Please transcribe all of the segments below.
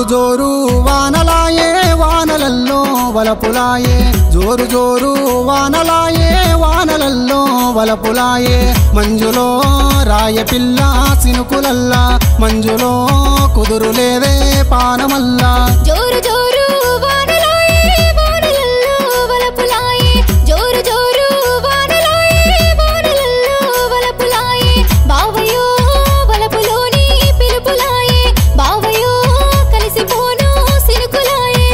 జోరు జోరు వానలాయే వానలల్లో వలపులాయే జోరు జోరు వానలాయే వానలల్లో వలపులాయే మంజులో రాయ పిల్ల సినుకులల్లా మంజులో కుదురులేదే పానమల్లా జోరు జోరు వానలాయే వానలల్లో వలపులాయే జోరు జోరు వానలాయే వానలల్లో వలపులాయే బావయో వలపులోని పిలుపులాయే బావయో కలిసిపోను సినుకులాయే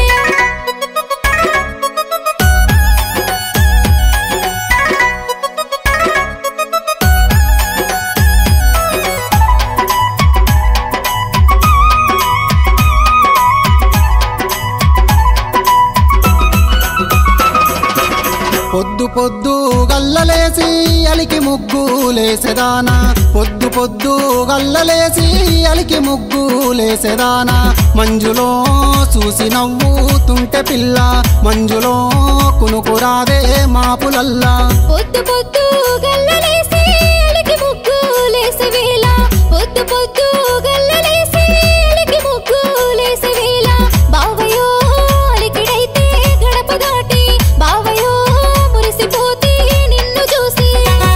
పొద్దు పొద్దు గల్లలేసి అలికి ముగ్గు లేసెదానా పొద్దు పొద్దు గల్లలేసి అలికి ముగ్గు లేసెదానా మంజులో చూసి నవ్వుతుంటే పిల్ల మంజులో కునుకురాదే మాపులల్లా పొద్దు పొద్దు గల్లలేసి అలికి ముగ్గు లేసే వేళ పొద్దు పొద్దు గల్లలేసి అలికి ముగ్గు లేసే వేళ బావయో అలికిడైతే గడప దాటి బావయో మురిసిపోతే నిన్ను చూసి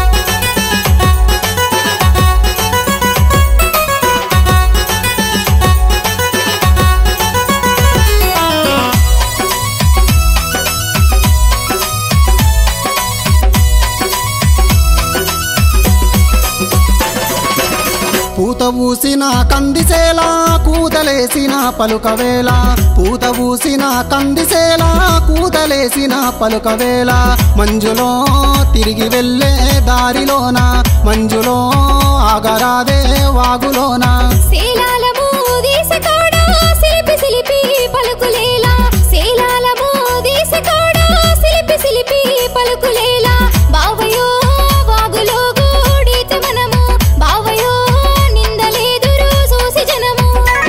పూత ఊసిన కందిసేలా కూతలేసిన పలుకవేళ పూత ఊసిన కందిసేలా కూతలేసిన పలుకవేళ మంజులో తిరిగి వెళ్ళే దారిలోన మంజులో ఆగరాదే వాగులోన శీలాల మోదీస కాడా సిలిపి సిలిపి పలుకులేలా శీలాల మోదీస కాడా సిలిపి సిలిపి పలుకులేలా బావయో వాగులో గూడిత మనము బావయో నిందలేదురు చూసి జనము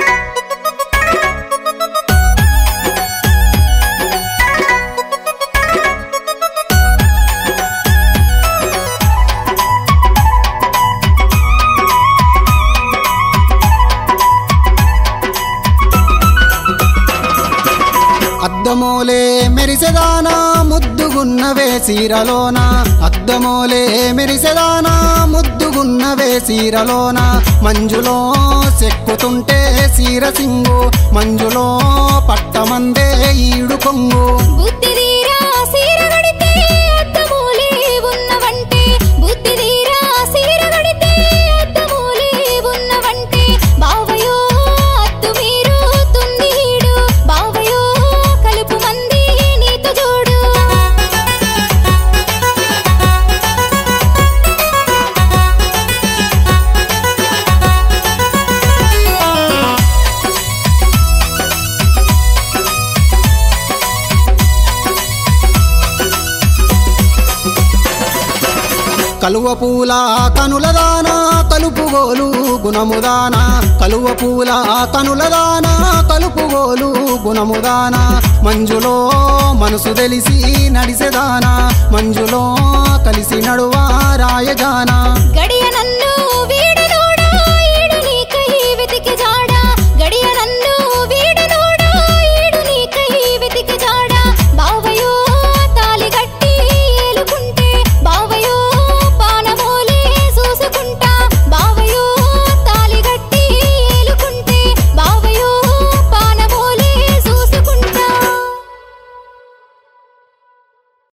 అద్దమోలే మెరిసెదానా ముద్దుగున్నవే సీరలోన అద్దమోలే మెరిసెదానా ముద్దుగున్నవే సీరలోన మంజులో సెక్కుతుంటే సీర సింగు మంజులో పట్టమందే ఈడు కొంగు బుద్ధి తీరా సీర గడితే అద్దమూలే ఉన్నవంటే బుద్ధి తీరా సీర గడితే అద్దమూలే ఉన్నవంటే బావయో అద్దు మీరు తుందీడు బావయో కలుపు మంది నీతో జోడు కలువ పూల కనులదానా కలుపుగోలు గుణముదానా కలువ పూల కనులదానా కలుపుగోలు గుణముదానా మంజులో మనసు తెలిసి నడిసెదానా మంజులో కలిసి నడువా రాయజానా గడియ నన్ను వీడు